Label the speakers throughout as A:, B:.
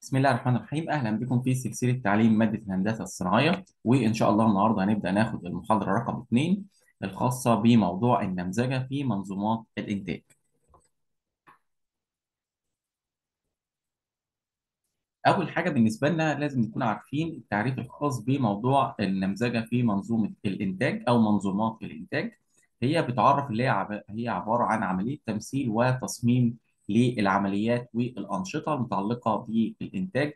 A: بسم الله الرحمن الرحيم أهلا بكم في سلسلة تعليم مادة الهندسة الصناعية وإن شاء الله النهاردة هنبدأ ناخد المحاضرة رقم 2 الخاصة بموضوع النمذجة في منظومات الإنتاج. أول حاجة بالنسبة لنا لازم نكون عارفين التعريف الخاص بموضوع النمذجة في منظومة الإنتاج أو منظومات الإنتاج. هي بتعرف اللي هي عب- هي عبارة عن عملية تمثيل وتصميم للعمليات والأنشطة المتعلقة بالإنتاج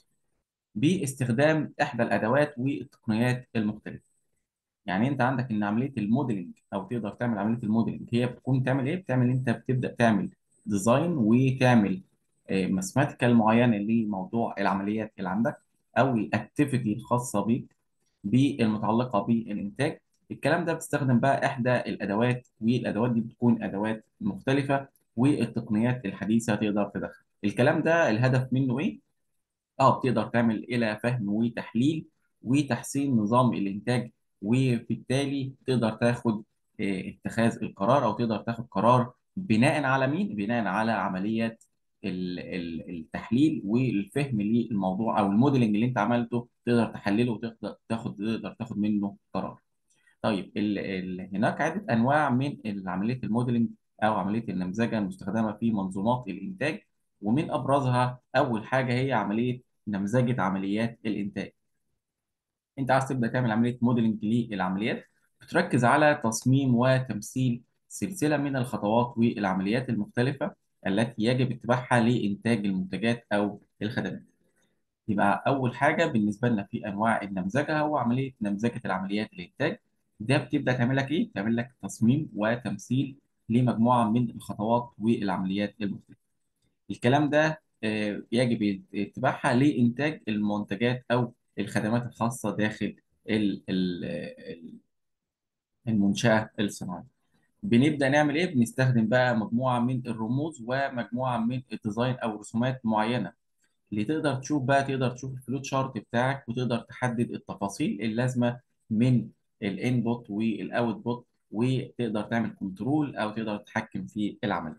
A: باستخدام إحدى الأدوات والتقنيات المختلفة. يعني انت عندك ان عمليه الموديلنج او تقدر تعمل عمليه الموديلنج هي بتكون تعمل ايه؟ بتعمل انت بتبدا تعمل ديزاين وتعمل ماثيماتيكال معينه لموضوع العمليات اللي عندك او الاكتيفيتي الخاصه بيك بالمتعلقه بالانتاج الكلام ده بتستخدم بقى احدى الادوات والادوات دي بتكون ادوات مختلفه والتقنيات الحديثه تقدر تدخل الكلام ده الهدف منه ايه؟ اه بتقدر تعمل الى فهم وتحليل وتحسين نظام الانتاج وبالتالي تقدر تاخد آه، اتخاذ القرار او تقدر تاخد قرار بناء على مين؟ بناء على عمليات ال- ال- التحليل والفهم للموضوع او الموديلنج اللي انت عملته تقدر تحلله وتقدر تاخد تقدر تاخد منه قرار. طيب ال ال هناك عدة أنواع من عملية الموديلنج أو عملية النمذجة المستخدمة في منظومات الإنتاج ومن أبرزها أول حاجة هي عملية نمذجة عمليات الإنتاج. أنت عايز تبدأ تعمل عملية موديلنج للعمليات بتركز على تصميم وتمثيل سلسلة من الخطوات والعمليات المختلفة التي يجب اتباعها لإنتاج المنتجات أو الخدمات. يبقى أول حاجة بالنسبة لنا في أنواع النمذجة هو عملية نمذجة العمليات الإنتاج ده بتبدأ تعمل لك إيه؟ تعمل لك تصميم وتمثيل لمجموعة من الخطوات والعمليات المختلفة. الكلام ده آه، يجب اتباعها لإنتاج المنتجات أو الخدمات الخاصة داخل ال- ال- ال- المنشأة الصناعية. بنبدأ نعمل إيه؟ بنستخدم بقى مجموعة من الرموز ومجموعة من الديزاين أو رسومات معينة اللي تقدر تشوف بقى تقدر تشوف الفلوت شارت بتاعك وتقدر تحدد التفاصيل اللازمه من الانبوت والاوتبوت وتقدر تعمل كنترول او تقدر تتحكم في العمل.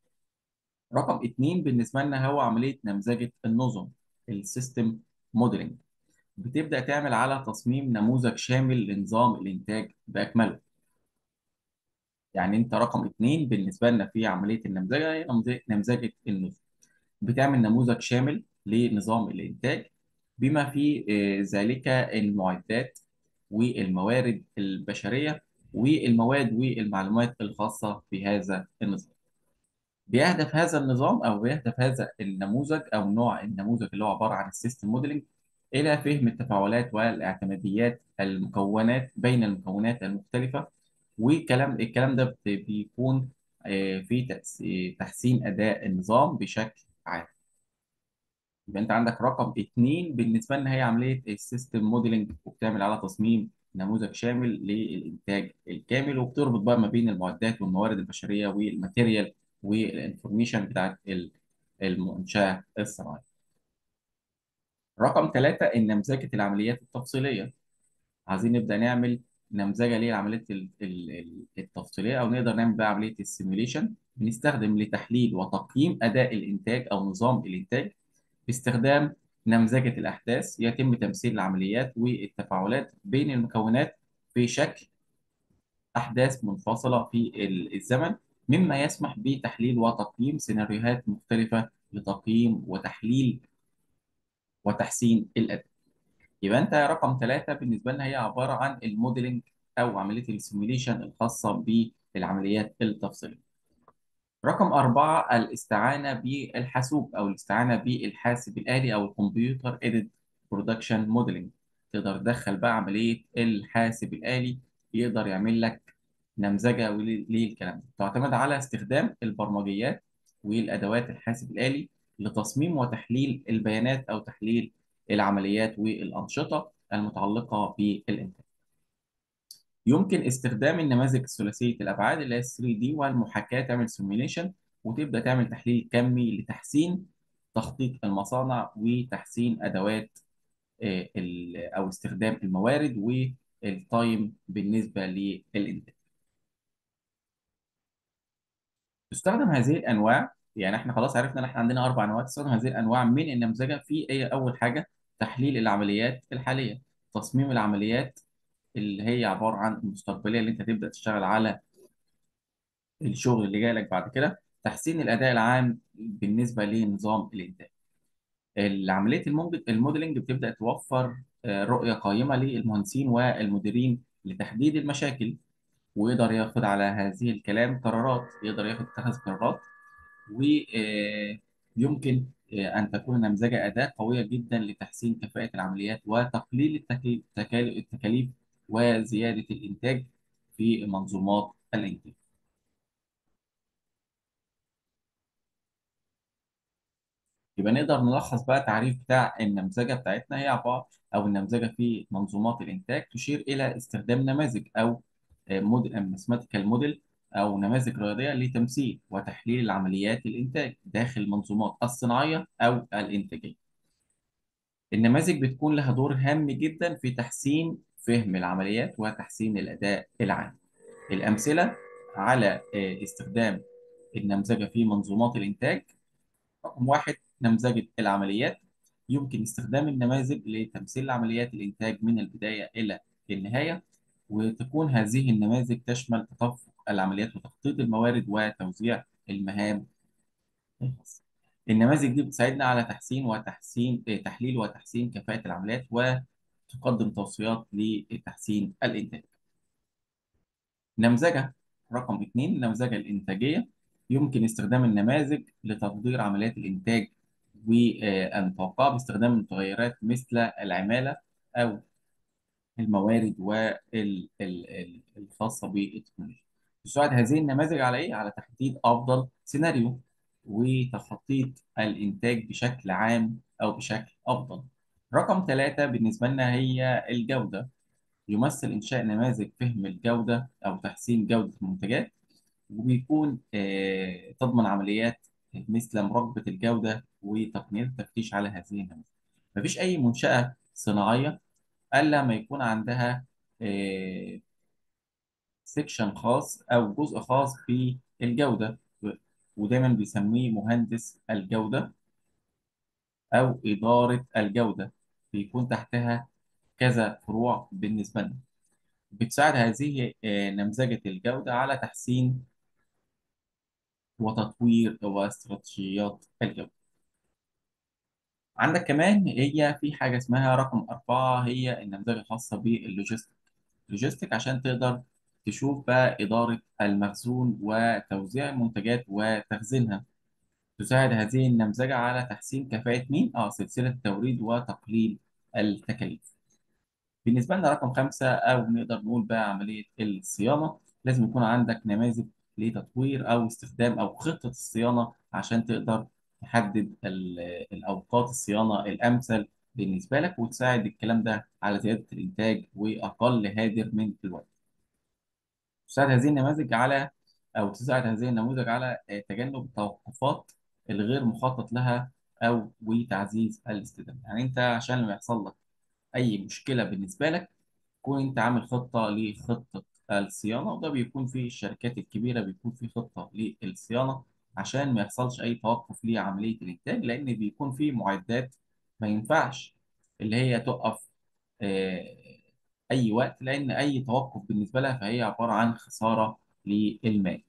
A: رقم اتنين بالنسبه لنا هو عمليه نمذجه النظم السيستم موديلنج. بتبدا تعمل على تصميم نموذج شامل لنظام الانتاج باكمله. يعني انت رقم اتنين بالنسبه لنا في عمليه النمذجه هي نمذ- نمذجه النظم. بتعمل نموذج شامل لنظام الإنتاج بما في آه، ذلك المعدات والموارد البشرية والمواد والمعلومات الخاصة بهذا النظام. بيهدف هذا النظام أو بيهدف هذا النموذج أو نوع النموذج اللي هو عبارة عن السيستم موديلنج إلى فهم التفاعلات والاعتماديات المكونات بين المكونات المختلفة والكلام الكلام ده بت- بيكون آه، في تأس- تحسين أداء النظام بشكل عام. يبقى انت عندك رقم اتنين بالنسبه لنا هي عمليه السيستم موديلنج وبتعمل على تصميم نموذج شامل للانتاج الكامل وبتربط بقى ما بين المعدات والموارد البشريه والماتيريال والانفورميشن بتاعت ال- المنشاه الصناعيه. رقم ثلاثه النمذجه العمليات التفصيليه. عايزين نبدا نعمل نمذجه للعمليات ال- ال- ال- التفصيليه او نقدر نعمل بقى عمليه السيميوليشن بنستخدم لتحليل وتقييم اداء الانتاج او نظام الانتاج باستخدام نمذجة الأحداث يتم تمثيل العمليات والتفاعلات بين المكونات في شكل أحداث منفصلة في ال- الزمن مما يسمح بتحليل وتقييم سيناريوهات مختلفة لتقييم وتحليل وتحسين الأداء. يبقى أنت رقم ثلاثة بالنسبة لنا هي عبارة عن الموديلنج أو عملية السيميوليشن الخاصة بالعمليات التفصيلية. رقم أربعة الاستعانة بالحاسوب أو الاستعانة بالحاسب الآلي أو الكمبيوتر ايدد برودكشن موديلنج تقدر تدخل بقى عملية الحاسب الآلي يقدر يعمل لك نمذجة ول- للكلام ده تعتمد على استخدام البرمجيات والأدوات الحاسب الآلي لتصميم وتحليل البيانات أو تحليل العمليات والأنشطة المتعلقة بالإنتاج يمكن استخدام النماذج ثلاثية الأبعاد اللي هي 3D والمحاكاة تعمل سيميوليشن وتبدأ تعمل تحليل كمي لتحسين تخطيط المصانع وتحسين أدوات آه، ال- أو استخدام الموارد والتايم بالنسبة للإنتاج. تستخدم هذه الأنواع يعني احنا خلاص عرفنا ان احنا عندنا اربع انواع تستخدم هذه الانواع من النمذجه في ايه اول حاجه تحليل العمليات الحاليه تصميم العمليات اللي هي عباره عن المستقبليه اللي انت تبدا تشتغل على الشغل اللي جاي لك بعد كده تحسين الاداء العام بالنسبه لنظام الانتاج العمليه الموجد- الموديلنج بتبدا توفر آه، رؤيه قائمه للمهندسين والمديرين لتحديد المشاكل ويقدر ياخد على هذه الكلام قرارات يقدر ياخد اتخاذ قرارات ويمكن أن تكون نمذجة أداة قوية جدا لتحسين كفاءة العمليات وتقليل التكاليف التكاليف وزيادة الإنتاج في منظومات الإنتاج. يبقى نقدر نلخص بقى تعريف بتاع النمذجة بتاعتنا هي عبارة أو النمذجة في منظومات الإنتاج تشير إلى استخدام نماذج أو ماثيماتيكال موديل أو نماذج رياضية لتمثيل وتحليل العمليات الإنتاج داخل المنظومات الصناعية أو الإنتاجية. النماذج بتكون لها دور هام جدا في تحسين فهم العمليات وتحسين الأداء العام. الأمثلة على آه، استخدام النمذجة في منظومات الإنتاج رقم واحد نمذجة العمليات يمكن استخدام النماذج لتمثيل عمليات الإنتاج من البداية إلى النهاية وتكون هذه النماذج تشمل تدفق العمليات وتخطيط الموارد وتوزيع المهام الخاصة. النماذج دي بتساعدنا على تحسين وتحسين آه، تحليل وتحسين كفاءة العمليات وتقدم توصيات لتحسين الإنتاج. نمذجة رقم اثنين النمذجة الإنتاجية يمكن استخدام النماذج لتقدير عمليات الإنتاج والتوقع باستخدام المتغيرات مثل العمالة أو الموارد والخاصة بالتكنولوجيا. تساعد هذه النماذج على إيه؟ على تحديد أفضل سيناريو وتخطيط الإنتاج بشكل عام أو بشكل أفضل. رقم ثلاثة بالنسبة لنا هي الجودة. يمثل إنشاء نماذج فهم الجودة أو تحسين جودة المنتجات وبيكون آه، تضمن عمليات مثل مراقبة الجودة وتقنية التفتيش على هذه النماذج. مفيش أي منشأة صناعية إلا ما يكون عندها سيكشن خاص أو جزء خاص بالجودة ودايما بيسميه مهندس الجودة أو إدارة الجودة بيكون تحتها كذا فروع بالنسبة لنا. بتساعد هذه آه، نمذجة الجودة على تحسين وتطوير واستراتيجيات الجودة. عندك كمان هي في حاجة اسمها رقم أربعة هي النمذجة الخاصة باللوجيستيك. لوجيستيك عشان تقدر تشوف بقى إدارة المخزون وتوزيع المنتجات وتخزينها. تساعد هذه النمذجة على تحسين كفاءة مين؟ آه سلسلة التوريد وتقليل التكاليف. بالنسبة لنا رقم خمسة أو نقدر نقول بقى عملية الصيانة لازم يكون عندك نماذج لتطوير أو استخدام أو خطة الصيانة عشان تقدر تحدد ال- الأوقات الصيانة الأمثل بالنسبة لك وتساعد الكلام ده على زيادة الإنتاج وأقل هادر من الوقت. تساعد هذه النماذج على أو تساعد هذه النموذج على آه، تجنب التوقفات الغير مخطط لها أو وتعزيز الاستدامة. يعني أنت عشان لما يحصل لك أي مشكلة بالنسبة لك تكون انت عامل خطه لخطه الصيانه وده بيكون في الشركات الكبيره بيكون في خطه للصيانه عشان ما يحصلش اي توقف لعمليه الانتاج لان بيكون في معدات ما ينفعش اللي هي تقف آه، اي وقت لان اي توقف بالنسبه لها فهي عباره عن خساره للمال.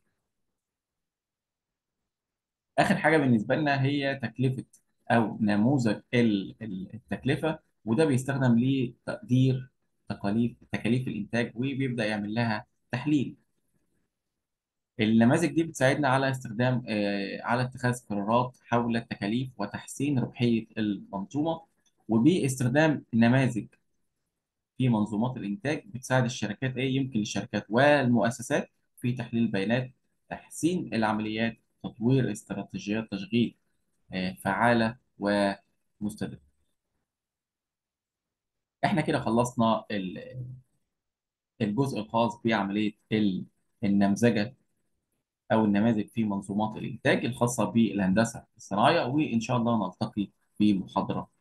A: آخر حاجة بالنسبة لنا هي تكلفة أو نموذج ال- ال- التكلفة وده بيستخدم لتقدير تكاليف تكاليف الإنتاج وبيبدأ يعمل لها تحليل. النماذج دي بتساعدنا على استخدام آه، على اتخاذ قرارات حول التكاليف وتحسين ربحية المنظومة وباستخدام نماذج في منظومات الإنتاج بتساعد الشركات إيه يمكن للشركات والمؤسسات في تحليل البيانات تحسين العمليات تطوير استراتيجيات تشغيل آه، فعالة ومستدامة. احنا كده خلصنا ال- الجزء الخاص بعملية ال- النمذجة أو النماذج في منظومات الإنتاج الخاصة بالهندسة الصناعية وإن شاء الله نلتقي في محاضرة